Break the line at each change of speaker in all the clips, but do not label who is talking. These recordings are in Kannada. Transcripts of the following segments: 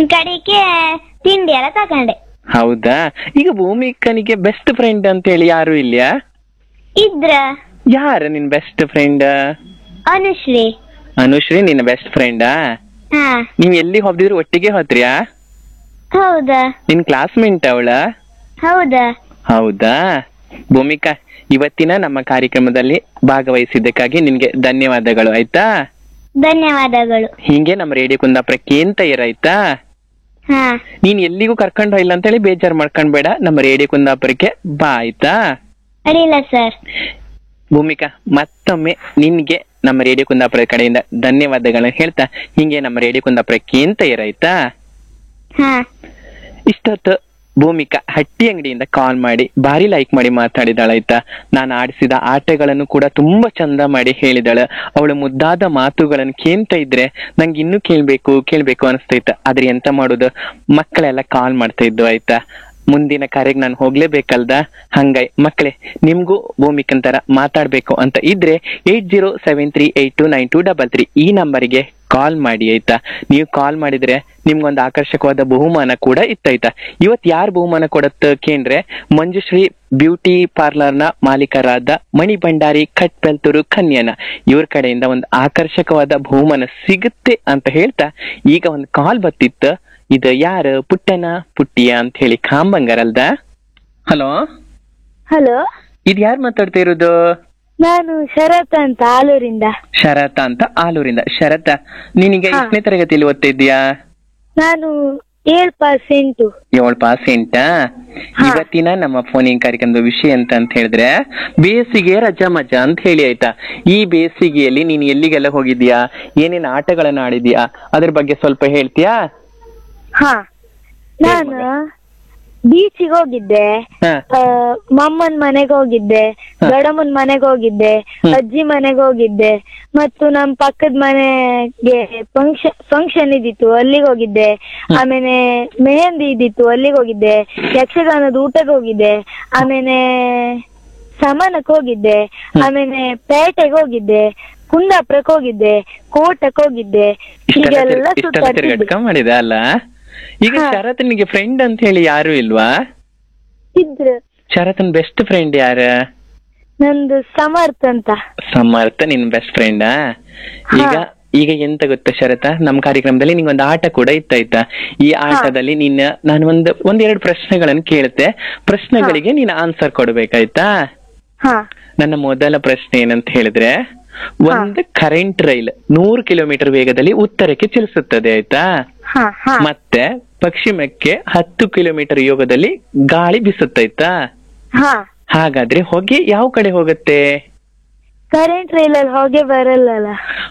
ಕಡೆಗೆ ತಿಂಡಿ ಎಲ್ಲ ತಕೊಂಡೆ
ಹೌದಾ ಈಗ ಭೂಮಿಕನಿಗೆ ಬೆಸ್ಟ್ ಫ್ರೆಂಡ್ ಅಂತ ಹೇಳಿ ಯಾರು ಇಲ್ಯಾ
ಇದ್ರ
ಯಾರ ನಿನ್ ಬೆಸ್ಟ್ ಫ್ರೆಂಡ್
ಅನುಶ್ರೀ
ಅನುಶ್ರೀ ನಿನ್ನ ಬೆಸ್ಟ್ ಫ್ರೆಂಡಾ
ಹಾ
ನೀವ್ ಎಲ್ಲಿ ಹೋಗ್ದಿದ್ರು ಒಟ್ಟಿಗೆ ಹೋದ್ರ್ಯಾ
ಹೌದಾ
ನಿನ್ ಕ್ಲಾಸ್ಮೇಟ್ ಅವಳ
ಹೌದಾ
ಹೌದಾ ಭೂಮಿಕಾ ಇವತ್ತಿನ ನಮ್ಮ ಕಾರ್ಯಕ್ರಮದಲ್ಲಿ ಭಾಗವಹಿಸಿದ್ದಕ್ಕಾಗಿ ನಿನ್ಗೆ ಧನ್ಯವಾದಗಳು ಆಯ್ತಾ
ಧನ್ಯವಾದಗಳು
ಹಿಂಗೆ ನಮ್ಮ ರೇಡಿಯೋ ಕುಂದಾಪುರಕ್ಕೆ ಅಂತ ಇರಾಯ್ತಾ
ಹಾ
ನೀನ್ ಎಲ್ಲಿಗೂ ಕರ್ಕೊಂಡು ಹೋಗಿಲ್ಲ ಅಂತ ಹೇಳಿ ಬೇಜಾರ್ ಮಾಡ್ಕೊಂಡ್ಬೇಡ ನಮ್ಮ ರೇಡಿಯೋ ಕುಂದಾಪುರಕ್ಕೆ ಬಾ ಆಯ್ತಾ
ಅಡಿಲ್ಲ ಸರ್
ಭೂಮಿಕಾ ಮತ್ತೊಮ್ಮೆ ನಿನ್ಗೆ ನಮ್ಮ ರೇಡಿಯೋ ಕುಂದಾಪುರ ಕಡೆಯಿಂದ ಧನ್ಯವಾದಗಳನ್ನ ಹೇಳ್ತಾ ಹಿಂಗೆ ನಮ್ಮ ರೇಡಿಯೋ ಕುಂದಾಪುರಕ್ಕೆ ಅಂತ ಇರಾಯ್ತಾ
ಹಾ
ಇಷ್ಟೊತ್ತು ಭೂಮಿಕಾ ಹಟ್ಟಿ ಅಂಗಡಿಯಿಂದ ಕಾಲ್ ಮಾಡಿ ಭಾರಿ ಲೈಕ್ ಮಾಡಿ ಮಾತಾಡಿದಾಳಾಯ್ತಾ ನಾನು ಆಡಿಸಿದ ಆಟಗಳನ್ನು ಕೂಡ ತುಂಬಾ ಚಂದ ಮಾಡಿ ಹೇಳಿದಾಳ ಅವಳ ಮುದ್ದಾದ ಮಾತುಗಳನ್ನು ಕೇಳ್ತಾ ಇದ್ರೆ ನಂಗೆ ಇನ್ನೂ ಕೇಳ್ಬೇಕು ಕೇಳ್ಬೇಕು ಅನಿಸ್ತೈತ ಆದ್ರೆ ಎಂತ ಮಾಡುದು ಮಕ್ಕಳೆಲ್ಲ ಕಾಲ್ ಮಾಡ್ತಾ ಇದ್ದು ಆಯ್ತಾ ಮುಂದಿನ ಕಾರ್ಯಕ್ಕೆ ನಾನು ಹೋಗ್ಲೇಬೇಕಲ್ದ ಹಂಗಾಯ್ ಮಕ್ಕಳೇ ನಿಮ್ಗೂ ಭೂಮಿಕನ್ ತರ ಮಾತಾಡ್ಬೇಕು ಅಂತ ಇದ್ರೆ eight zero seven three eight two nine two double three ಈ ನಂಬರಿಗೆ ಕಾಲ್ ಮಾಡಿ ಆಯ್ತಾ ನೀವು ಕಾಲ್ ಮಾಡಿದ್ರೆ ನಿಮ್ಗೊಂದು ಆಕರ್ಷಕವಾದ ಬಹುಮಾನ ಕೂಡ ಇತ್ತಾಯ್ತಾ ಇವತ್ ಯಾರು ಬಹುಮಾನ ಕೊಡತ್ತ ಕೇಂದ್ರೆ ಮಂಜುಶ್ರೀ ಬ್ಯೂಟಿ ಪಾರ್ಲರ್ ನ ಮಾಲೀಕರಾದ ಮಣಿ ಭಂಡಾರಿ ಕಟ್ ಬೆಲ್ತೂರು ಕನ್ಯನ ಇವ್ರ ಕಡೆಯಿಂದ ಒಂದು ಆಕರ್ಷಕವಾದ ಬಹುಮಾನ ಸಿಗುತ್ತೆ ಅಂತ ಹೇಳ್ತಾ ಈಗ ಒಂದು ಕಾಲ್ ಬತ್ತಿತ್ತು ಇದು ಯಾರು ಪುಟ್ಟನ ಪುಟ್ಟಿಯ ಅಂತ ಹೇಳಿ ಕಾಂಬಂಗರಲ್ದ ಹಲೋ
ಹಲೋ
ಇದು ಯಾರು ಮಾತಾಡ್ತಾ ಇರೋದು
ನಾನು ಶರತ್ ಅಂತ ಆಲೂರಿಂದ
ಶರತ ಅಂತ ಆಲೂರಿಂದ ಶರತ ನೀನೀಗ
ಹಾ.
ಎಷ್ಟನೇ ತರಗತಿಯಲ್ಲಿ ಓದ್ತಾ ಇದ್ದೀಯಾ
ನಾನು ಏಳ್ ಪರ್ಸೆಂಟು
ಏಳು ಪಾಸೆಂಟಾ
ಹಾ.
ಇವತ್ತಿನ ನಮ್ಮ ಫೋನಿಂಗ್ ಕಾರ್ಯಕ್ರಮದ ವಿಷಯ ಅಂತ ಅಂತ ಹೇಳಿದ್ರೆ ಬೇಸಿಗೆ ರಜಾ ಮಜಾ ಅಂತ ಹೇಳಿ ಆಯ್ತಾ ಈ ಬೇಸಿಗೆಯಲ್ಲಿ ನೀನ್ ಎಲ್ಲಿಗೆಲ್ಲ ಹೋಗಿದ್ಯಾ ಏನೇನ್ ಆಟಗಳನ್ನ ಆಡಿದ್ಯಾ ಅದ್ರ ಬಗ್ಗೆ ಸ್ವಲ್ಪ ಹೇಳ್ತೀಯಾ
ಹಾ ನಾನು ಬೀಚಿಗೆ ಹೋಗಿದ್ದೆ
ಹಾ
ಆ, ಮಮ್ಮನ್ ಮನೆಗೆ ಹೋಗಿದ್ದೆ
ಹ.
ದೊಡ್ಡಮ್ಮನ್ ಮನೆಗೆ ಹೋಗಿದ್ದೆ
ಹ್ಮ್.
ಅಜ್ಜಿ ಮನೆಗೆ ಹೋಗಿದ್ದೆ ಮತ್ತು ನಮ್ ಪಕ್ಕದ ಮನೆಗೆ ಫಂಕ್ಷನ್ ಫಂಕ್ಷನ್ ಇದ್ದಿತ್ತು ಅಲ್ಲಿಗೆ ಹೋಗಿದ್ದೆ
ಹ್ಮ್.
ಆಮೇಲೆ ಮೆಹಂದಿ ಇದ್ದಿತ್ತು ಅಲ್ಲಿಗೆ ಹೋಗಿದ್ದೆ ಯಕ್ಷಗಾನದ ಊಟಕ್ಕೆ ಹೋಗಿದ್ದೆ ಆಮೇಲೆ ಸಮಾನಕ್ಕೆ ಹೋಗಿದ್ದೆ
ಹ್ಮ್.
ಆಮೇಲೆ ಪೇಟೆಗೆ ಹೋಗಿದ್ದೆ ಕುಂದಾಪುರಕ್ಕೆ ಹೋಗಿದ್ದೆ ಕೋಟಕ್ಕೆ ಹೋಗಿದ್ದೆ
ಇಷ್ಟೆಲ್ಲ
ಹೀಗೆಲ್ಲ
ತಿರ್ಗ- ಇಷ್ಟೆಲ್ಲ
ಸುತ್ತಾಡ್ತಿದ್ದೆ
ತಿರ್ಗಾಡ್ಕೊಂಡ್ ಮಾಡಿದ ಅಲ್ಲ ಈಗ
ಹಾ.
ಶರತ್ನಿಗೆ ಫ್ರೆಂಡ್ ಅಂತ ಹೇಳಿ ಯಾರು ಇಲ್ವಾ
ಇದ್ರು
ಶರತ್ನ ಬೆಸ್ಟ್ ಫ್ರೆಂಡ್ ಯಾರ
ನಂದು ಸಮರ್ಥ ಅಂತ
ಸಮರ್ಥ ನಿನ್ ಬೆಸ್ಟ್ ಫ್ರೆಂಡಾ ಈಗ
ಹಾ.
ಈಗ ಎಂತ ಗೊತ್ತಾ ಶರತ ನಮ್ ಕಾರ್ಯಕ್ರಮದಲ್ಲಿ ನಿಂಗೊಂದು ಆಟ ಕೂಡ ಇತ್ತಾಯ್ತಾ ಈ ಆಟದಲ್ಲಿ ನಿನ್ನ ನಾನು ಒಂದು ಒಂದೆರಡು ಪ್ರಶ್ನೆಗಳನ್ನು ಕೇಳುತ್ತೆ ಪ್ರಶ್ನೆಗಳಿಗೆ ನೀನು ಆನ್ಸರ್ ಕೊಡ್ಬೇಕಾಯ್ತಾ
ಹಾ
ನನ್ನ ಮೊದಲ ಪ್ರಶ್ನೆ ಏನಂತ ಹೇಳಿದ್ರೆ ಒಂದು ಕರೆಂಟ್ ರೈಲ್ ನೂರು ಕಿಲೋಮೀಟರ್ ವೇಗದಲ್ಲಿ ಉತ್ತರಕ್ಕೆ ಚಲಿಸುತ್ತದೆ ಆಯ್ತಾ
ಹಾ ಹಾ
ಮತ್ತೆ ಪಶ್ಚಿಮಕ್ಕೆ ಹತ್ತು ಕಿಲೋಮೀಟರ್ ಯೋಗದಲ್ಲಿ ಗಾಳಿ ಬೀಸುತ್ತಾಯ್ತಾ
ಹಾ
ಹಾಗಾದ್ರೆ ಹೊಗೆ ಯಾವ ಕಡೆ ಹೋಗುತ್ತೆ
ಕರೆಂಟ್ ರೈಲ್ ಅಲ್ಲಿ ಹೋಗಿ ಬರಲ್ಲಲ್ಲ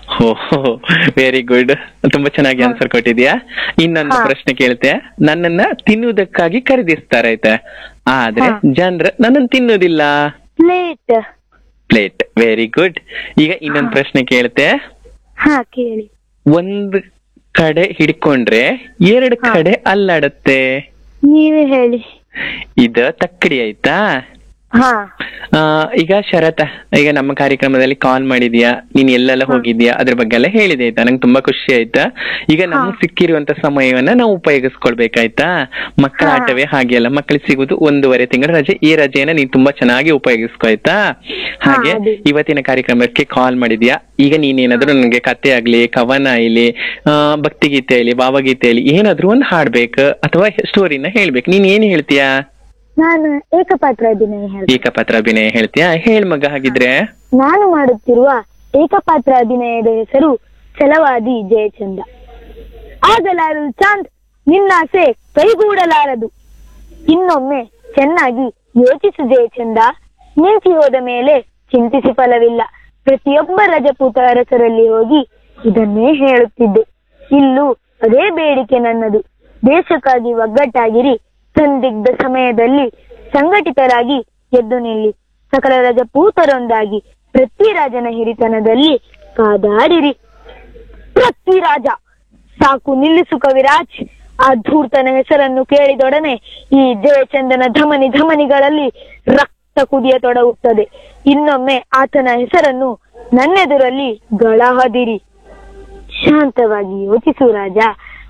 ವೆರಿ ಗುಡ್ ತುಂಬಾ ಚೆನ್ನಾಗಿ ಆನ್ಸರ್ ಕೊಟ್ಟಿದ್ಯಾ ಇನ್ನೊಂದು
ಹಾ.
ಪ್ರಶ್ನೆ ಕೇಳ್ತೆ ನನ್ನನ್ನ ತಿನ್ನುವುದಕ್ಕಾಗಿ ಖರೀದಿಸ್ತಾರೆ ಆಯ್ತಾ ಆದ್ರೆ
ಹಾ.
ಜನರು ನನ್ನನ್ನು ತಿನ್ನುವುದಿಲ್ಲ
ಪ್ಲೇಟ್
ಪ್ಲೇಟ್ ವೆರಿ ಗುಡ್ ಈಗ ಇನ್ನೊಂದು
ಹಾ.
ಪ್ರಶ್ನೆ ಕೇಳ್ತೆ
ಹಾ ಕೇಳಿ
ಒಂದ್ ಕಡೆ ಹಿಡ್ಕೊಂಡ್ರೆ ಎರಡು
ಹಾ.
ಕಡೆ ಅಲ್ಲಾಡತ್ತೆ
ನೀವೇ ಹೇಳಿ
ಇದು ತಕ್ಕಡಿ ಆಯ್ತಾ
ಹಾ
ಆ, ಈಗ ಶರತ ಈಗ ನಮ್ಮ ಕಾರ್ಯಕ್ರಮದಲ್ಲಿ ಕಾಲ್ ಮಾಡಿದ್ಯಾ ನೀನ್ ಎಲ್ಲೆಲ್ಲ
ಹಾ.
ಹೋಗಿದ್ಯಾ ಅದ್ರ ಬಗ್ಗೆ ಎಲ್ಲ ಹೇಳಿದೆ ಆಯ್ತಾ ನಂಗೆ ತುಂಬಾ ಖುಷಿ ಆಯ್ತಾ ಈಗ ನಮ್ಗೆ
ಹಾ.
ಸಿಕ್ಕಿರುವಂತ ಸಮಯವನ್ನ ನಾವು ಉಪಯೋಗಿಸ್ಕೊಳ್ಬೇಕಾಯ್ತಾ ಮಕ್ಕಳ
ಹಾ.
ಆಟವೇ ಹಾಗೆ ಅಲ್ಲ ಮಕ್ಕಳಿಗೆ ಸಿಗುದು ಒಂದೂವರೆ ತಿಂಗಳ ರಜೆ ಈ ರಜೆಯನ್ನ ನೀನ್ ತುಂಬಾ ಚೆನ್ನಾಗಿ ಉಪಯೋಗಿಸ್ಕೊ ಆಯ್ತಾ ಹಾಗೆ
ಅದೇ.
ಇವತ್ತಿನ ಕಾರ್ಯಕ್ರಮಕ್ಕೆ ಕಾಲ್ ಮಾಡಿದ್ಯಾ ಈಗ ನೀನೇನಾದ್ರೂ ನನಗೆ ಕತೆ ಆಗ್ಲಿ ಕವನ ಆಗ್ಲಿ ಆ, ಭಕ್ತಿಗೀತೆ ಆಗ್ಲಿ ಭಾವಗೀತೆ ಆಗ್ಲಿ ಏನಾದ್ರೂ ಒಂದು ಹಾಡ್ಬೇಕು ಅಥವಾ ಸ್ಟೋರಿನ ಹೇಳ್ಬೇಕು ನೀನ್ ಏನ್ ಹೇಳ್ತೀಯಾ
ನಾನು ಏಕಪಾತ್ರ ಅಭಿನಯ ಹೇಳ್ತೀನಿ
ಏಕಪಾತ್ರ ಅಭಿನಯ ಹೇಳ್ತೀಯಾ ಹೇಳ್ ಮಗ ಹಾಗಿದ್ರೆ
ನಾನು ಮಾಡುತ್ತಿರುವ ಏಕಪಾತ್ರ ಅಭಿನಯದ ಹೆಸರು ಛಲವಾದಿ ಜಯಚಂದ ಆಗಲಾರದು ಚಾಂದ್ ನಿನ್ನಾಸೆ ಕೈಗೂಡಲಾರದು ಇನ್ನೊಮ್ಮೆ ಚೆನ್ನಾಗಿ ಯೋಚಿಸು ಜಯಚಂದ ನಿಂತಿ ಹೋದ ಮೇಲೆ ಚಿಂತಿಸಿ ಫಲವಿಲ್ಲ ಪ್ರತಿಯೊಬ್ಬ ರಜಪೂತ ಅರಸರಲ್ಲಿ ಹೋಗಿ ಇದನ್ನೇ ಹೇಳುತ್ತಿದ್ದೆ ಇಲ್ಲೂ ಅದೇ ಬೇಡಿಕೆ ನನ್ನದು ದೇಶಕ್ಕಾಗಿ ಒಗ್ಗಟ್ಟಾಗಿರಿ ಸಂದಿಗ್ಧ ಸಮಯದಲ್ಲಿ ಸಂಘಟಿತರಾಗಿ ಎದ್ದು ನಿಲ್ಲಿ ಸಕಲ ರಜಪೂತರೊಂದಾಗಿ ಪೃಥ್ವಿರಾಜನ ಹಿರಿತನದಲ್ಲಿ ಕಾದಾಡಿರಿ ಪೃಥ್ವಿರಾಜ ಸಾಕು ನಿಲ್ಲಿಸು ಕವಿರಾಜ್ ಆ ಧೂರ್ತನ ಹೆಸರನ್ನು ಕೇಳಿದೊಡನೆ ಈ ಜಯಚಂದನ ಧಮನಿ ಧಮನಿಗಳಲ್ಲಿ ರಕ್ತ ಕುದಿಯತೊಡಗುತ್ತದೆ ಇನ್ನೊಮ್ಮೆ ಆತನ ಹೆಸರನ್ನು ನನ್ನೆದುರಲ್ಲಿ ಗಳಹದಿರಿ ಶಾಂತವಾಗಿ ಯೋಚಿಸು ರಾಜ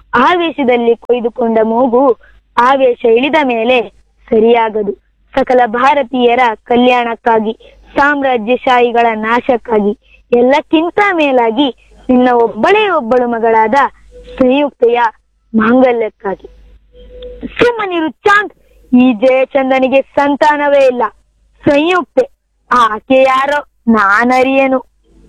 ಆವೇಶದಲ್ಲಿ ಕೊಯ್ದುಕೊಂಡ ಮೂಗು ಆವೇಶ ಇಳಿದ ಮೇಲೆ ಸರಿಯಾಗದು ಸಕಲ ಭಾರತೀಯರ ಕಲ್ಯಾಣಕ್ಕಾಗಿ ಸಾಮ್ರಾಜ್ಯಶಾಹಿಗಳ ನಾಶಕ್ಕಾಗಿ ಎಲ್ಲಕ್ಕಿಂತ ಮೇಲಾಗಿ ನಿನ್ನ ಒಬ್ಬಳೇ ಒಬ್ಬಳು ಮಗಳಾದ ಸಂಯುಕ್ತೆಯ ಮಾಂಗಲ್ಯಕ್ಕಾಗಿ ಸುಮ್ಮನಿರು ಚಾಂದ್ ಈ ಜಯಚಂದನಿಗೆ ಸಂತಾನವೇ ಇಲ್ಲ ಸಂಯುಕ್ತೆ ಆಕೆ ಯಾರೋ ನಾನರಿಯನು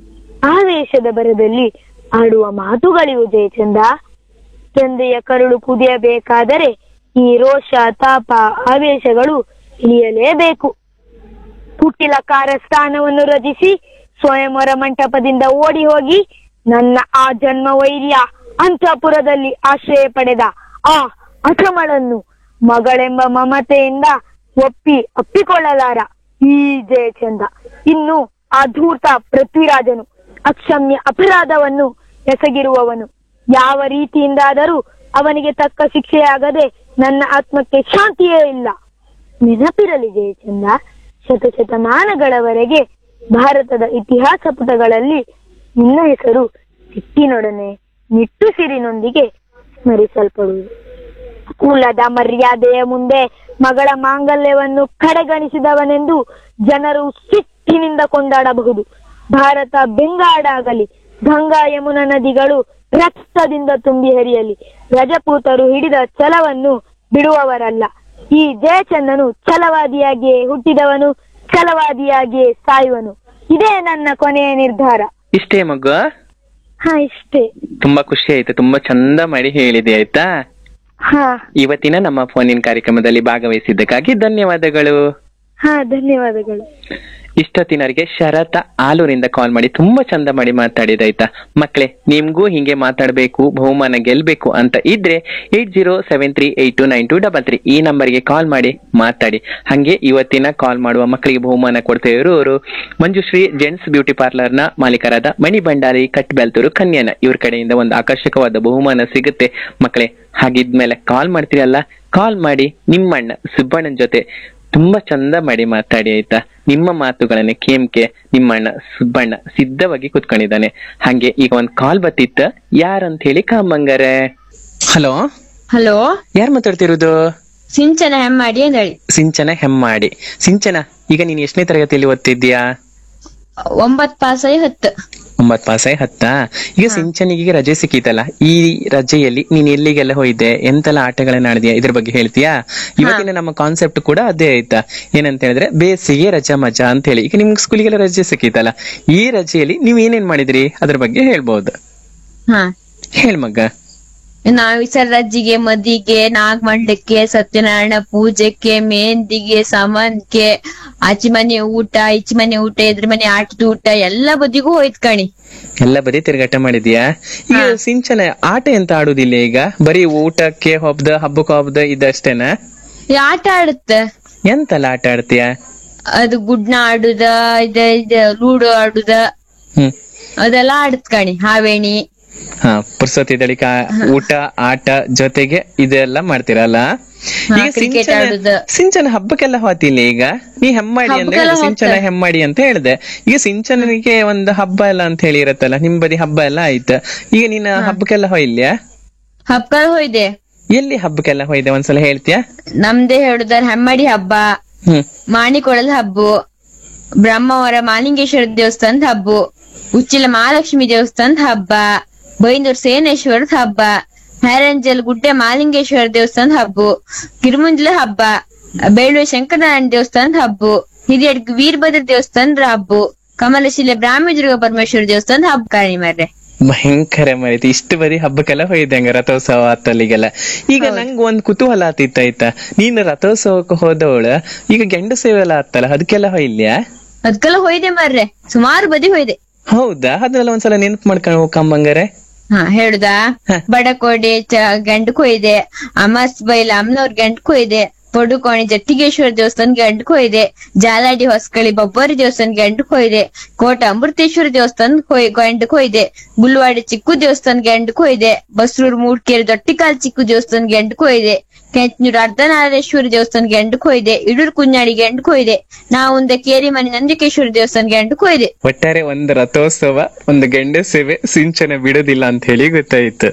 ಆವೇಶದ ಬರದಲ್ಲಿ ಆಡುವ ಮಾತುಗಳಿವು ಜಯಚಂದ ತಂದೆಯ ಕರುಳು ಕುದಿಯಬೇಕಾದರೆ ಈ ರೋಷ ತಾಪ ಆವೇಶಗಳು ಇಳಿಯಲೇಬೇಕು ಕುಟಿಲಕಾರ ಸ್ಥಾನವನ್ನು ರಚಿಸಿ ಸ್ವಯಂವರ ಮಂಟಪದಿಂದ ಓಡಿ ಹೋಗಿ ನನ್ನ ಆ ಜನ್ಮ ವೈರ್ಯ ಅಂತಃಪುರದಲ್ಲಿ ಆಶ್ರಯ ಪಡೆದ ಆ ಅಸಮಳನ್ನು ಮಗಳೆಂಬ ಮಮತೆಯಿಂದ ಒಪ್ಪಿ ಅಪ್ಪಿಕೊಳ್ಳಲಾರ ಈ ಜಯಚಂದ ಇನ್ನು ಆ ಧೂರ್ತ ಪೃಥ್ವಿರಾಜನು ಅಕ್ಷಮ್ಯ ಅಪರಾಧವನ್ನು ಎಸಗಿರುವವನು ಯಾವ ರೀತಿಯಿಂದಾದರೂ ಅವನಿಗೆ ತಕ್ಕ ಶಿಕ್ಷೆಯಾಗದೆ ನನ್ನ ಆತ್ಮಕ್ಕೆ ಶಾಂತಿಯೇ ಇಲ್ಲ ನೆನಪಿರಲಿ ಜಯಚಂದ ಶತಶತಮಾನಗಳವರೆಗೆ ಭಾರತದ ಇತಿಹಾಸ ಪುಟಗಳಲ್ಲಿ ನಿನ್ನ ಹೆಸರು ಸಿಟ್ಟಿನೊಡನೆ ನಿಟ್ಟುಸಿರಿನೊಂದಿಗೆ ಸ್ಮರಿಸಲ್ಪಡುವುದು ಕುಲದ ಮರ್ಯಾದೆಯ ಮುಂದೆ ಮಗಳ ಮಾಂಗಲ್ಯವನ್ನು ಕಡೆಗಣಿಸಿದವನೆಂದು ಜನರು ಸಿಟ್ಟಿನಿಂದ ಕೊಂಡಾಡಬಹುದು ಭಾರತ ಬೆಂಗಾಡಾಗಲಿ ಗಂಗಾ ಯಮುನಾ ನದಿಗಳು ರಕ್ತದಿಂದ ತುಂಬಿ ಹರಿಯಲಿ ರಜಪೂತರು ಹಿಡಿದ ಛಲವನ್ನು ಬಿಡುವವರಲ್ಲ ಈ ಜಯಚಂದನು ಛಲವಾದಿಯಾಗಿಯೇ ಹುಟ್ಟಿದವನು ಛಲವಾದಿಯಾಗಿಯೇ ಸಾಯುವನು ಇದೇ ನನ್ನ ಕೊನೆಯ ನಿರ್ಧಾರ
ಇಷ್ಟೇ ಮಗು
ಹಾ ಇಷ್ಟೇ
ತುಂಬಾ ಖುಷಿ ಆಯ್ತು ತುಂಬಾ ಚಂದ ಮಾಡಿ ಹೇಳಿದೆ ಆಯ್ತಾ
ಹಾ
ಇವತ್ತಿನ ನಮ್ಮ ಫೋನಿನ ಕಾರ್ಯಕ್ರಮದಲ್ಲಿ ಭಾಗವಹಿಸಿದ್ದಕ್ಕಾಗಿ ಧನ್ಯವಾದಗಳು
ಹಾ ಧನ್ಯವಾದಗಳು
ಇಷ್ಟೊತ್ತಿನವರಿಗೆ ಶರತ ಆಲೂರಿಂದ ಕಾಲ್ ಮಾಡಿ ತುಂಬಾ ಚಂದ ಮಾಡಿ ಮಾತಾಡಿದಾಯ್ತಾ ಮಕ್ಕಳೇ ನಿಮ್ಗೂ ಹಿಂಗೆ ಮಾತಾಡ್ಬೇಕು ಬಹುಮಾನ ಗೆಲ್ಬೇಕು ಅಂತ ಇದ್ರೆ eight zero seven three eight two nine two double three ಈ ನಂಬರ್ಗೆ ಕಾಲ್ ಮಾಡಿ ಮಾತಾಡಿ ಹಂಗೆ ಇವತ್ತಿನ ಕಾಲ್ ಮಾಡುವ ಮಕ್ಕಳಿಗೆ ಬಹುಮಾನ ಕೊಡ್ತಾ ಇರೋರು ಮಂಜುಶ್ರೀ ಜೆಂಟ್ಸ್ ಬ್ಯೂಟಿ ಪಾರ್ಲರ್ ನ ಮಾಲೀಕರಾದ ಮಣಿ ಭಂಡಾರಿ ಕಟ್ ಬೆಲ್ತೂರು ಕನ್ಯಾನ ಇವ್ರ ಕಡೆಯಿಂದ ಒಂದು ಆಕರ್ಷಕವಾದ ಬಹುಮಾನ ಸಿಗುತ್ತೆ ಮಕ್ಕಳೇ ಹಾಗಿದ್ಮೇಲೆ ಕಾಲ್ ಮಾಡ್ತೀರಲ್ಲ ಕಾಲ್ ಮಾಡಿ ನಿಮ್ಮಣ್ಣ ಸುಬ್ಬಣ್ಣನ ಜೊತೆ ತುಂಬಾ ಚಂದ ಮಾಡಿ ಮಾತಾಡಿ ಆಯ್ತಾ ನಿಮ್ಮ ಮಾತುಗಳನ್ನ ಕೇಮ್ಕೆ ನಿಮ್ಮಣ್ಣ ಸುಬ್ಬಣ್ಣ ಸಿದ್ಧವಾಗಿ ಕುತ್ಕೊಂಡಿದ್ದಾನೆ ಹಂಗೆ ಈಗ ಒಂದ್ ಕಾಲ್ ಬತ್ತಿತ್ತ ಯಾರಂತ ಹೇಳಿ ಕಾಮಂಗಾರೆ ಹಲೋ
ಹಲೋ
ಯಾರ್ ಮಾತಾಡ್ತಿರೋದು
ಸಿಂಚನ ಹೆಮ್ಮಾಡಿ ಅಂತ ಹೇಳಿ
ಸಿಂಚನ ಹೆಮ್ಮಾಡಿ ಸಿಂಚನ ಈಗ ನೀನ್ ಎಷ್ಟನೇ ತರಗತಿಯಲ್ಲಿ ಓದ್ತಿದ್ಯಾ
ಒಂಬತ್ ಪಾಸ್ ಆಗಿ ಹತ್ತು
ಒಂಬತ್ ಪಾಸ್ ಆಗಿ ಹತ್ತಾ ಈಗ ಸಿಂಚನಿಗೆ ರಜೆ ಸಿಕ್ಕಿತಲ್ಲ ಈ ರಜೆಯಲ್ಲಿ ನೀನ್ ಎಲ್ಲಿಗೆಲ್ಲ ಹೋಯ್ದೆ ಎಂತೆಲ್ಲ ಆಟಗಳನ್ನ ಆಡಿದ್ಯಾ ಇದ್ರ ಬಗ್ಗೆ ಹೇಳ್ತೀಯಾ ಇವತ್ತಿನ ನಮ್ಮ ಕಾನ್ಸೆಪ್ಟ್ ಕೂಡ ಅದೇ ಆಯ್ತಾ ಏನಂತ ಹೇಳಿದ್ರೆ ಬೇಸಿಗೆ ರಜಾ ಮಜಾ ಅಂತ ಹೇಳಿ ಈಗ ನಿಮ್ಗೆ ಸ್ಕೂಲಿಗೆಲ್ಲ ರಜೆ ಸಿಕ್ಕಿತಲ್ಲ ಈ ರಜೆಯಲ್ಲಿ ನೀವ್ ಏನೇನ್ ಮಾಡಿದ್ರಿ ಅದ್ರ ಬಗ್ಗೆ ಹೇಳ್ಬಹುದು
ಹಾ
ಹೇಳ್ ಮಗ್ಗ
ನಾವ್ ಈ ಸಲ ರಜ್ಜಿಗೆ ಮದಿಗೆ ನಾಗಮಂಡಕ್ಕೆ ಸತ್ಯನಾರಾಯಣ ಪೂಜೆಗೆ ಮೆಹಂದಿಗೆ ಸಮನ್ಗೆ ಆಚೆ ಮನೆ ಊಟ ಈಚೆ ಮನೆ ಊಟ ಎದ್ರ ಮನೆ ಆಟದ ಊಟ ಎಲ್ಲ ಬದಿಗೂ ಹೋಯ್ತ್ ಕಣಿ
ಎಲ್ಲ ಬರೀ ತಿರುಗಾಟ ಮಾಡಿದ್ಯಾ ಈಗ ಸಿಂಚನ ಆಟ ಎಂತ ಆಡುದಿಲ್ಲ ಈಗ ಬರೀ ಊಟಕ್ಕೆ ಹಬ್ಬದ ಹಬ್ಬಕ್ಕೆ ಹಬ್ಬದ ಇದಷ್ಟೇನಾ
ಈ ಆಟ ಆಡುತ್ತ
ಎಂತೆಲ್ಲ ಆಟ ಆಡ್ತೀಯಾ
ಅದು ಗುಡ್ನ ಆಡುದ ಇದ ಇದ ಲೂಡೋ ಆಡುದ
ಹ್ಮ್
ಅದೆಲ್ಲ ಆಡುತ್ ಕಣಿ ಹಾವೇಣಿ
ಹಾ ಪುರ್ಸೊತ್ ಇದಳಿಕ ಊಟ ಆಟ ಜೊತೆಗೆ ಇದೆಲ್ಲ ಮಾಡ್ತೀರಲ್ಲ
ಹಾ,
ಈಗ
cricket
ಸಿಂಚನ
ಆಡುದು.
ಸಿಂಚನ ಹಬ್ಬಕ್ಕೆಲ್ಲ ಹೋತಿಲ್ಲ ಈಗ ನೀ ಹೆಮ್ಮಾಡಿ ಅಂತ
ಹಬ್ಬಕ್ಕೆಲ್ಲ
ಹೇಳಿದೆ ಸಿಂಚನ
ಹೋಗ್ತಾರೆ.
ಹೆಮ್ಮಾಡಿ ಅಂತ ಹೇಳಿದೆ ಈಗ ಸಿಂಚನನಿಗೆ ಒಂದು ಹಬ್ಬ ಎಲ್ಲ ಅಂತ ಹೇಳಿ ಇರತ್ತಲ್ಲ ನಿಮ್ ಬದಿ ಹಬ್ಬ ಎಲ್ಲ ಆಯ್ತು ಈಗ ನೀನ್ ಹಬ್ಬಕ್ಕೆಲ್ಲ ಹೋಯ್ಲ್ಯಾ
ಹಬ್ಬಗಳು ಹೋಯ್ದೆ
ಎಲ್ಲಿ ಹಬ್ಬಕ್ಕೆಲ್ಲ ಹೋಯ್ದೆ ಒಂದ್ಸಲ ಹೇಳ್ತೀಯಾ
ನಮ್ದೇ ಹೇಳುದಾರ ಹೆಮ್ಮಡಿ ಹಬ್ಬ
ಹ್ಮ್
ಮಾಣಿಕೊಳದ ಹಬ್ಬ ಬ್ರಹ್ಮವರ ಮಾಲಿಂಗೇಶ್ವರ ದೇವಸ್ಥಾನದ ಹಬ್ಬ ಉಚ್ಚಿಲ ಮಹಾಲಕ್ಷ್ಮಿ ದೇವಸ್ಥಾನದ ಹಬ್ಬ ಬೈಂದೂರ್ ಸೇನೇಶ್ವರದ ಹಬ್ಬ ಹ್ಯಾರಂಜಲ್ ಗುಡ್ಡೆ ಮಾಲಿಂಗೇಶ್ವರ ದೇವಸ್ಥಾನದ ಹಬ್ಬ ಕಿರುಮುಂಜಲ ಹಬ್ಬ ಬೇಳುವೆ ಶಂಕರನಾರಾಯಣ ದೇವಸ್ಥಾನದ ಹಬ್ಬ ಹಿರಿಯಡ್ಗ ವೀರಭದ್ರ ದೇವಸ್ಥಾನದ ಹಬ್ಬ ಕಮಲಶಿಲೆ ಬ್ರಾಹ್ಮದುರ್ಗ ಪರಮೇಶ್ವರ ದೇವಸ್ಥಾನದ ಹಬ್ಬ ಕಾಣಿ ಮಾರ್ರೆ
ಭಯಂಕರ ಮರಿತಿ ಇಷ್ಟು ಬರೀ ಹಬ್ಬಕ್ಕೆಲ್ಲ ಹೋಯ್ದೆ ಹಂಗ ರಥೋತ್ಸವ ಅತ್ತಲ್ಲಿಗೆಲ್ಲ ಈಗ ನಂಗ್ ಒಂದ್ ಕುತೂಹಲ ಆತಿತ್ತ ಆಯ್ತಾ ನೀನ್ ರಥೋತ್ಸವಕ್ಕೆ ಹೋದವಳ ಈಗ ಗಂಡು ಸೇವೆ ಎಲ್ಲ ಆತ್ತಲ್ಲ ಅದಕ್ಕೆಲ್ಲ ಹೋಯ್ಲ್ಯಾ
ಅದ್ಕೆಲ್ಲ ಹೋಯ್ದೆ ಮಾರ್ರೆ ಸುಮಾರು ಬದಿ ಹೋಯ್ದೆ
ಹೌದಾ ಅದನ್ನೆಲ್ಲ ಒಂದ್ಸಲ ನೆನ್ಪು ಮಾಡ್ಕೊಂಡು ಹೋಗಂಬಂಗಾರೆ
ಹಾ ಹೇಳುದಾ
ಹ.
ಬಡಕೋಡಿ ಚ ಗಂಡು ಕೊಯ್ದೆ ಅಮಸ್ ಬೈಲ ಅಮ್ಮನವ್ರ ಗಂಡು ಕೊಯ್ದೆ ಪಡುಕೋಣಿ ಜಟ್ಟಿಗೇಶ್ವರ ದೇವಸ್ಥಾನ ಗಂಡು ಕೊಯ್ದೆ ಜಾಲಾಡಿ ಹೊಸಕಳಿ ಬೊಬ್ಬರಿ ದೇವಸ್ಥಾನ ಗಂಡು ಕೊಯ್ದೆ ಕೋಟ ಅಮೃತೇಶ್ವರ ದೇವಸ್ಥಾನ ಕೊಯ್ ಗಂಡು ಕೊಯ್ದೆ ಗುಲ್ವಾಡಿ ಚಿಕ್ಕು ದೇವಸ್ಥಾನ ಗಂಡು ಕೊಯ್ದೆ ಬಸ್ರೂರ್ ಮೂಡ್ಕೇರಿ ದೊಟ್ಟಿಕಾಲ್ ಚಿಕ್ಕು ದೇವಸ್ಥಾನ ಗಂಡು ಕೊಯ್ದೆ ಕೆಂಚನೂರು ಅರ್ಧನಾರೇಶ್ವರಿ ದೇವಸ್ಥಾನ ಗಂಡು ಕೊಯ್ದೆ ಇಡೂರ್ ಕುഞ്ഞാಡಿ ಗಂಡು ಕೊಯ್ದೆ ನಾವುಂದ ಕೇರಿ ಮನೆ ನಂಜಕೇಶ್ವರ ದೇವಸ್ಥಾನ ಗಂಡು ಕೊಯ್ದೆ
ಒಟ್ಟಾರೆ ಒಂದು ರಥೋತ್ಸವ ಒಂದು ಗಂಡ ಸೇವೆ ಸಿಂಚನ ಬಿಡೋದಿಲ್ಲ ಅಂತ ಹೇಳಿ ಗೊತ್ತಾಯ್ತು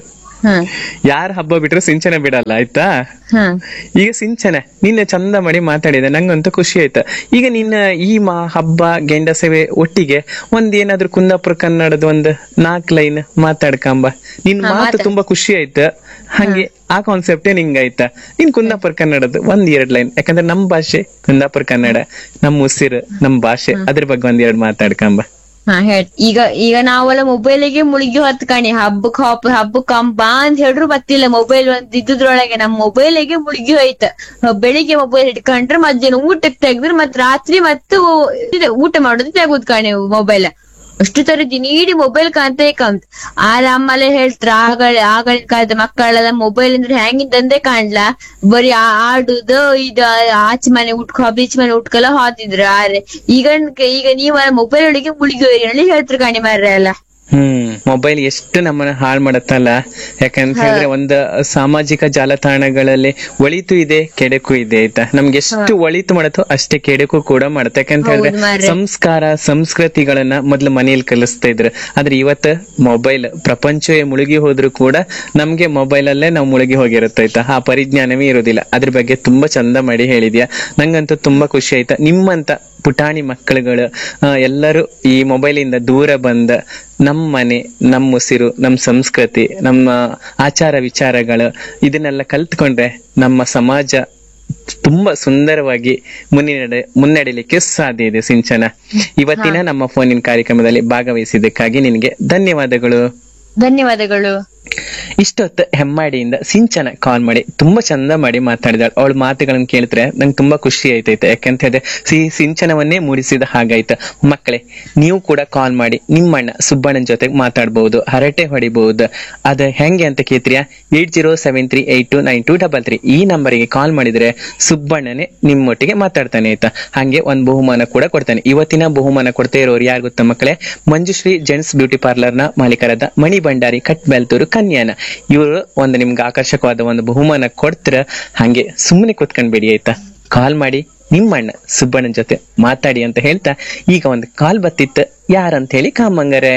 ಹ
ಯಾರ ಹಬ್ಬ ಬಿಟ್ರು ಸಿಂಚನ ಬಿಡಲ್ಲ ಆಯ್ತಾ
ಹ
ಈಗ ಸಿಂಚನ ನಿನ್ನೆ ಚಂದ ಮಾಡಿ ಮಾತಾಡಿದೆ ನಂಗಂತೂ ಖುಷಿ ಆಯ್ತು ಈಗ ನಿನ್ನ ಈ ಮಾ ಹಬ್ಬ ಗೆಂಡಸೇವೆ ಒಟ್ಟಿಗೆ ಒಂದ್ ಏನಾದ್ರು ಕುಂದಾಪುರ ಕನ್ನಡದ ಒಂದ್ ನಾಲ್ಕ್ ಲೈನ್ ಮಾತಾಡ್ಕಂಬ ನಿನ್
ಹಾ,
ಮಾತು
ಮಾತಾಡ್-
ತುಂಬಾ ಖುಷಿ ಆಯ್ತು ಹಂಗೆ ಆ ಕಾನ್ಸೆಪ್ಟೇ ನಿಂಗ್ ಆಯ್ತಾ ನಿನ್ ಕುಂದಾಪುರ ಕನ್ನಡದ ಒಂದ್ ಎರಡ್ ಲೈನ್ ಯಾಕಂದ್ರೆ ನಮ್ ಭಾಷೆ ಕುಂದಾಪುರ ಕನ್ನಡ ನಮ್ ಉಸಿರು ನಮ್ ಭಾಷೆ ಅದ್ರ ಬಗ್ಗೆ ಒಂದ್ ಎರಡ್ ಮಾತಾಡ್ಕಂಬ
ಹಾ ಹೇಳ್ ಈಗ ಈಗ ನಾವೆಲ್ಲ ಮೊಬೈಲಿಗೆ ಮುಳುಗಿ ಹೊತ್ ಕಣಿ ಹಬ್ಬಕ್ ಹಬ್ಬ ಹಬ್ಬಕ್ ಹಬ್ಬ ಅಂತ ಹೇಳ್ರು ಗೊತ್ತಿಲ್ಲ ಮೊಬೈಲ್ ಒಂದ್ ಇದ್ದಿದ್ರೊಳಗೆ ನಮ್ ಮೊಬೈಲಿಗೆ ಮುಳುಗಿ ಹೋಯ್ತ ಬೆಳಿಗ್ಗೆ ಮೊಬೈಲ್ ಇಟ್ಕೊಂಡ್ರೆ ಮಧ್ಯಾಹ್ನ ಊಟಕ್ಕೆ ತೆಗ್ದ್ರೆ ಮತ್ ರಾತ್ರಿ ಮತ್ತು ಇದು ಊಟ ಮಾಡೋದು ತೆಗುದ್ ಕಣಿ ಮೊಬೈಲ್ ಅಷ್ಟು ತರ ದಿನೀಡಿ ಮೊಬೈಲ್ ಕಾಂತೇ ಕಾಂತ ಆದ ಆಮೇಲೆ ಹೇಳ್ತಾರ ಆಗಳ ಆಗಳಿನ ಕಾಲದ ಮಕ್ಕಳೆಲ್ಲ ಮೊಬೈಲ್ ಅಂದ್ರೆ ಹೆಂಗಿದ್ದಂದೆ ಕಾಣ್ಲಾ ಬರೀ ಆ- ಆಡುದು ಇದು ಆಚೆ ಮನೆ ಉಟ್ಕೊ ಬೀಚ್ ಮನೆ ಉಟ್ಕೊಲ್ಲ ಹೋತಿದ್ರು ಆದ್ರೆ ಈಗ ಈಗ ನೀವ ಮೊಬೈಲ್ ಒಳಗೆ ಮುಳುಗಿ ಹೇಳಿ ಹೇಳ್ತಾರೆ ಕಾಣಿ ಮಾರ್ರೆ ಎಲ್ಲ
ಹ್ಮ್ ಮೊಬೈಲ್ ಎಷ್ಟು ನಮ್ಮನ್ನ ಹಾಳು ಮಾಡತ್ತಲ್ಲ ಯಾಕಂತ ಹೇಳಿದ್ರೆ ಒಂದು ಸಾಮಾಜಿಕ ಜಾಲತಾಣಗಳಲ್ಲಿ ಒಳಿತು ಇದೆ ಕೆಡಕು ಇದೆ ಆಯ್ತಾ ನಮ್ಗೆ ಎಷ್ಟು ಒಳಿತು ಮಾಡತ್ತೋ ಅಷ್ಟೇ ಕೆಡಕು ಕೂಡ ಮಾಡುತ್ತೆ ಯಾಕಂತ ಹೇಳಿದ್ರೆ
ಹೌದು ಮಾರ್ರೆ.
ಸಂಸ್ಕಾರ ಸಂಸ್ಕೃತಿಗಳನ್ನ ಮೊದ್ಲು ಮನೆಯಲ್ಲಿ ಕಲಿಸ್ತಾ ಇದ್ರು ಆದ್ರೆ ಇವತ್ತು ಮೊಬೈಲ್ ಪ್ರಪಂಚವೇ ಮುಳುಗಿ ಹೋದ್ರು ಕೂಡ ನಮ್ಗೆ ಮೊಬೈಲ್ ಅಲ್ಲೇ ನಾವು ಮುಳುಗಿ ಹೋಗಿರುತ್ತೆ ಆಯ್ತಾ ಆ ಪರಿಜ್ಞಾನವೇ ಇರೋದಿಲ್ಲ ಅದ್ರ ಬಗ್ಗೆ ತುಂಬಾ ಚಂದ ಮಾಡಿ ಹೇಳಿದ್ಯಾ ನಂಗಂತೂ ತುಂಬಾ ಖುಷಿ ಆಯ್ತಾ ನಿಮ್ಮಂತ ಪುಟಾಣಿ ಮಕ್ಕಳುಗಳು ಆ, ಎಲ್ಲರೂ ಈ ಮೊಬೈಲ್ ಇಂದ ದೂರ ಬಂದ ನಮ್ಮ ಮನೆ ನಮ್ಮ ಉಸಿರು ನಮ್ಮ ಸಂಸ್ಕೃತಿ ನಮ್ಮ ಆಚಾರ ವಿಚಾರಗಳು ಇದನ್ನೆಲ್ಲ ಕಲ್ತ್ಕೊಂಡ್ರೆ ನಮ್ಮ ಸಮಾಜ ತುಂಬಾ ಸುಂದರವಾಗಿ ಮುನ್ನಡೆ ಮುನ್ನಡೆಯಲಿಕ್ಕೆ ಸಾಧ್ಯ ಇದೆ ಸಿಂಚನ ಇವತ್ತಿನ ನಮ್ಮ ಫೋನಿನ ಕಾರ್ಯಕ್ರಮದಲ್ಲಿ ಭಾಗವಹಿಸಿದ್ದಕ್ಕಾಗಿ ನಿನಗೆ ಧನ್ಯವಾದಗಳು
ಧನ್ಯವಾದಗಳು
ಇಷ್ಟೊತ್ತು ಹೆಮ್ಮಾಡಿಯಿಂದ ಸಿಂಚನ ಕಾಲ್ ಮಾಡಿ ತುಂಬಾ ಚಂದ ಮಾಡಿ ಮಾತಾಡಿದಾಳೆ ಅವಳ ಮಾತುಗಳನ್ನ ಕೇಳಿದ್ರೆ ನಂಗೆ ತುಂಬಾ ಖುಷಿ ಆಯ್ತೈತೆ ಯಾಕಂತ ಹೇಳಿದ್ರೆ ಸಿ ಸಿಂಚನವನ್ನೇ ಮೂಡಿಸಿದ ಹಾಗಾಯ್ತು ಮಕ್ಕಳೇ ನೀವು ಕೂಡ ಕಾಲ್ ಮಾಡಿ ನಿಮ್ಮಣ್ಣ ಸುಬ್ಬಣ್ಣನ ಜೊತೆಗೆ ಮಾತಾಡ್ಬಹುದು ಹರಟೆ ಹೊಡಿಬಹುದು ಅದ ಹೆಂಗೆ ಅಂತ ಕೇಳ್ತೀರಾ eight zero seven three eight two nine two double three ಈ ನಂಬರಿಗೆ ಕಾಲ್ ಮಾಡಿದ್ರೆ ಸುಬ್ಬಣ್ಣನೇ ನಿಮ್ಮೊಟ್ಟಿಗೆ ಮಾತಾಡ್ತಾನೆ ಆಯ್ತಾ ಹಂಗೆ ಒಂದ್ ಬಹುಮಾನ ಕೂಡ ಕೊಡ್ತಾನೆ ಇವತ್ತಿನ ಬಹುಮಾನ ಕೊಡ್ತಾ ಇರೋರು ಯಾರು ಗೊತ್ತಾ ಮಕ್ಕಳೇ ಮಂಜುಶ್ರೀ ಜೆಂಟ್ಸ್ ಬ್ಯೂಟಿ ಪಾರ್ಲರ್ ನ ಮಾಲೀಕರಾದ ಮಣಿ ಭಂಡಾರಿ ಕಟ್ ಬೆಲ್ತೂರು ಕನ್ಯಾನ ಇವರು ಒಂದು ನಿಮ್ಗೆ ಆಕರ್ಷಕವಾದ ಒಂದು ಬಹುಮಾನ ಕೊಡ್ತೀರ ಹಂಗೆ ಸುಮ್ಮನೆ ಕೂತ್ಕೊಂಡ್ಬೇಡಿ ಆಯ್ತಾ ಕಾಲ್ ಮಾಡಿ ನಿಮ್ಮಣ್ಣ ಸುಬ್ಬಣ್ಣನ ಜೊತೆ ಮಾತಾಡಿ ಅಂತ ಹೇಳ್ತಾ ಈಗ ಒಂದು ಕಾಲ್ ಬತ್ತಿತ್ತು ಯಾರಂತ ಹೇಳಿ ಕಾಮಂಗರೆ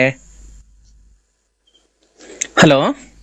ಹಲೋ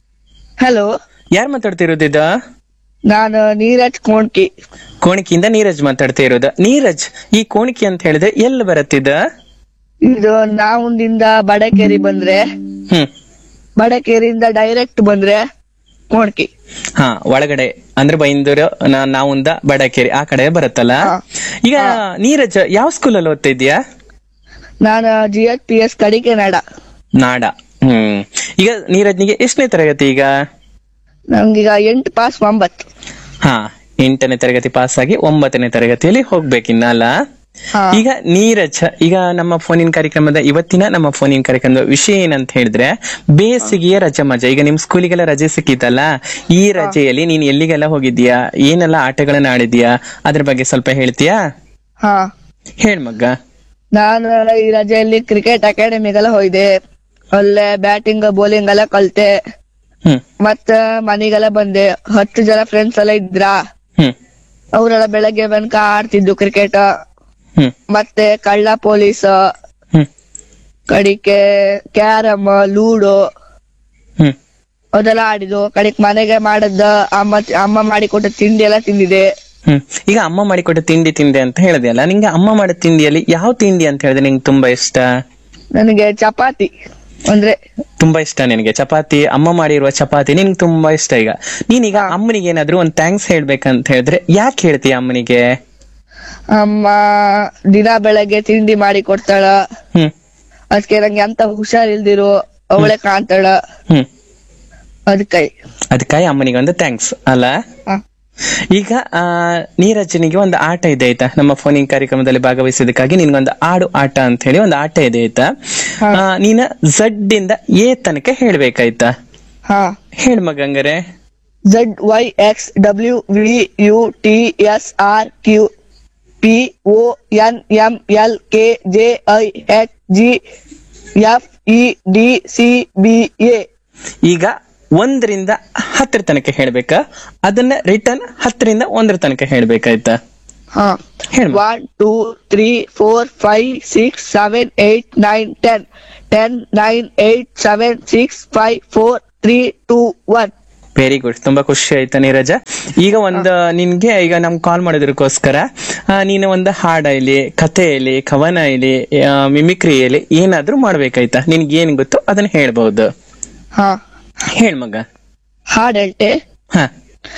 ಹಲೋ
ಯಾರು ಮಾತಾಡ್ತಿರೋದಿದ
ನಾನು ನೀರಜ್ ಕೋಣ್ಕಿ
ಕೋಣಿಕಿಯಿಂದ ನೀರಜ್ ಮಾತಾಡ್ತಾ ಇರೋದ ನೀರಜ್ ಈ ಕೋಣಿಕೆ ಅಂತ ಹೇಳಿದ್ರೆ ಎಲ್ಲಿ ಬರತ್ತಿದ
ಇದು ನಾವುಂದಿಂದ ಬಡಕೇರಿ ಬಂದ್ರೆ
ಹ್ಮ್
ಬಡಕೇರಿಯಿಂದ ಡೈರೆಕ್ಟ್ ಬಂದ್ರೆ ಕೋಣ್ಕಿ
ಹಾ ಒಳಗಡೆ ಅಂದ್ರೆ ಬೈಂದೂರು ನಾ- ನಾವುಂದ ಬಡಕೇರಿ ಆ ಕಡೆ ಬರುತ್ತಲ್ಲ
ಹಾ.
ಈಗ ನೀರಜ್ ಯಾವ ಸ್ಕೂಲಲ್ಲಿ ಓದ್ತಾ ಇದೀಯಾ
ನಾನು ಜಿ ಎಚ್ ಪಿ ಎಸ್ ಕಡಿಕೆ ನಾಡ
ನಾಡ ಹ್ಮ್ ಈಗ ನೀರಜ್ನಿಗೆ ಎಷ್ಟನೇ ತರಗತಿ ಈಗ
ನಂಗೀಗ ಎಂಟು ಪಾಸ್ ಒಂಬತ್ತು
ಹಾ ಎಂಟನೇ ತರಗತಿ ಪಾಸ್ ಆಗಿ ಒಂಬತ್ತನೇ ತರಗತಿಯಲ್ಲಿ ಹೋಗ್ಬೇಕಿನ್ನ ಅಲ್ಲ
ಹಾ.
ಈಗ ನೀರಜ್ ಈಗ ನಮ್ಮ ಫೋನಿನ ಕಾರ್ಯಕ್ರಮದ ಇವತ್ತಿನ ನಮ್ಮ ಫೋನಿನ ಕಾರ್ಯಕ್ರಮದ ವಿಷಯ ಏನಂತ ಹೇಳಿದ್ರೆ ಬೇಸಿಗೆಯ ರಜೆ ಮಜಾ ಈಗ ನಿಮ್ ಸ್ಕೂಲಿಗೆಲ್ಲ ರಜೆ ಸಿಕ್ಕಿತಲ್ಲ ಈ ರಜೆಯಲ್ಲಿ ನೀನ್ ಎಲ್ಲಿಗೆಲ್ಲ ಹೋಗಿದ್ಯಾ ಏನೆಲ್ಲ ಆಟಗಳನ್ನ ಆಡಿದ್ಯಾ ಅದ್ರ ಬಗ್ಗೆ ಸ್ವಲ್ಪ ಹೇಳ್ತೀಯಾ
ಹಾ
ಹೇಳ್ ಮಗ್ಗ
ನಾನು ಈ ರಜೆಯಲ್ಲಿ ಕ್ರಿಕೆಟ್ ಅಕಾಡೆಮಿಗೆಲ್ಲ ಹೋಯ್ದೆ ಅಲ್ಲೇ ಬ್ಯಾಟಿಂಗ್ ಬೌಲಿಂಗ್ ಎಲ್ಲ ಕಲ್ತೆ
ಹ್ಮ್
ಮತ್ತ ಮನೆಗೆಲ್ಲ ಬಂದೆ ಹತ್ತು ಜನ ಫ್ರೆಂಡ್ಸ್ ಎಲ್ಲ ಇದ್ರ
ಹ್ಮ್
ಅವರೆಲ್ಲ ಬೆಳಗ್ಗೆ ಬಂದ್ಕ ಆಡ್ತಿದ್ದು ಕ್ರಿಕೆಟ್
ಹ್ಮ್
ಮತ್ತೆ ಕಳ್ಳ ಪೊಲೀಸ್
ಹ್ಮ್
ಕಡಿಕೆ ಕ್ಯಾರಮ್ ಲೂಡೋ
ಹ್ಮ್
ಅದೆಲ್ಲ ಆಡಿದ್ದು ಕಡಿಕ್ ಮನೆಗೆ ಮಾಡದ ಅಮ್ಮ ಅಮ್ಮ ಮಾಡಿಕೊಟ್ಟ ತಿಂಡಿ ಎಲ್ಲ ತಿಂದಿದೆ
ಹ್ಮ್ ಈಗ ಅಮ್ಮ ಮಾಡಿಕೊಟ್ಟ ತಿಂಡಿ ತಿಂದೆ ಅಂತ ಹೇಳಿದೆ ಅಲ್ಲ ನಿಂಗೆ ಅಮ್ಮ ಮಾಡೋ ತಿಂಡಿಯಲ್ಲಿ ಯಾವ ತಿಂಡಿ ಅಂತ ಹೇಳಿದ್ರೆ ನಿಂಗೆ ತುಂಬಾ ಇಷ್ಟ
ನನಗೆ ಚಪಾತಿ ಅಂದ್ರೆ
ತುಂಬಾ ಇಷ್ಟ ನಿನಗೆ ಚಪಾತಿ ಅಮ್ಮ ಮಾಡಿರುವ ಚಪಾತಿ ನಿನ್ಗೆ ತುಂಬಾ ಇಷ್ಟ ಈಗ ನೀನೀಗ ಅಮ್ಮನಿಗೆ ಏನಾದ್ರು ಒಂದ್ ಥ್ಯಾಂಕ್ಸ್ ಹೇಳ್ಬೇಕಂತ ಹೇಳಿದ್ರೆ ಯಾಕೆ ಹೇಳ್ತೀಯ ಅಮ್ಮನಿಗೆ
ಅಮ್ಮ ದಿನ ಬೆಳಗ್ಗೆ ತಿಂಡಿ ಮಾಡಿ ಕೊಡ್ತಾಳ
ಹ್ಮ್
ಅದಕ್ಕೆ ನಂಗೆ ಅಂತ ಹುಷಾರಿಲ್ದಿರು ಅವಳೆ ಕಾಣ್ತಾಳ
ಹ್ಮ್
ಅದಕ್ಕೆ
ಅದಕ್ಕಾಗಿ ಅಮ್ಮನಿಗೆ ಒಂದು ಥ್ಯಾಂಕ್ಸ್ ಅಲ್ಲ ಈಗ ಆ ನೀರಜನಿಗೆ ಒಂದು ಆಟ ಇದೆ ಆಯ್ತಾ ನಮ್ಮ ಫೋನಿಂಗ್ ಕಾರ್ಯಕ್ರಮದಲ್ಲಿ ಭಾಗವಹಿಸಿದಕ್ಕಾಗಿ ನಿನ್ಗೊಂದು ಆಡು ಆಟ ಅಂತ ಹೇಳಿ ಒಂದು ಆಟ ಇದೆ ಆಯ್ತಾ ಆ, ನೀನ ಝಡ್ ಇಂದ ಎ ತನಕ ಹೇಳ್ಬೇಕಾಯ್ತಾ
ಹಾ
ಹೇಳ್ ಮಗಂಗರೆ
Z Y X W V U T S R Q P O N M L K J I H G F E D C B A
ಈಗ ಒಂದರಿಂದ ಹತ್ತರ ತನಕ ಹೇಳ್ಬೇಕಾ ಅದನ್ನ ರಿಟರ್ನ್ ಹತ್ತರಿಂದ ಒಂದರ ತನಕ ಹೇಳ್ಬೇಕಾಯ್ತಾ
ಹಾ
ಹೇಳ್ ಮ-
one two three four five six seven eight nine ten ten nine eight seven six five four three two one
very good ತುಂಬಾ ಖುಷಿ ಆಯ್ತಾ ನೀರಜ ಈಗ ಒಂದ್ ನಿನ್ಗೆ ಈಗ ನಮ್ ಕಾಲ್ ಮಾಡೋದಕ್ಕೋಸ್ಕರ ಆ, ನೀನು ಒಂದು ಹಾಡ ಇಲ್ಲಿ ಕಥೆ ಇಲ್ಲಿ ಕವನ ಇಲ್ಲಿ ಮಿಮಿಕ್ರಿ ಇಲ್ಲಿ ಏನಾದ್ರೂ ಮಾಡ್ಬೇಕಾಯ್ತಾ ನಿನ್ಗೆ ಏನ್ ಗೊತ್ತೋ ಅದನ್ನ ಹೇಳ್ಬಹುದು
ಹಾ
ಹೇಳ್ ಮಗ
ಹಾಡ್ ಹೇಳ್ತೆ
ಹ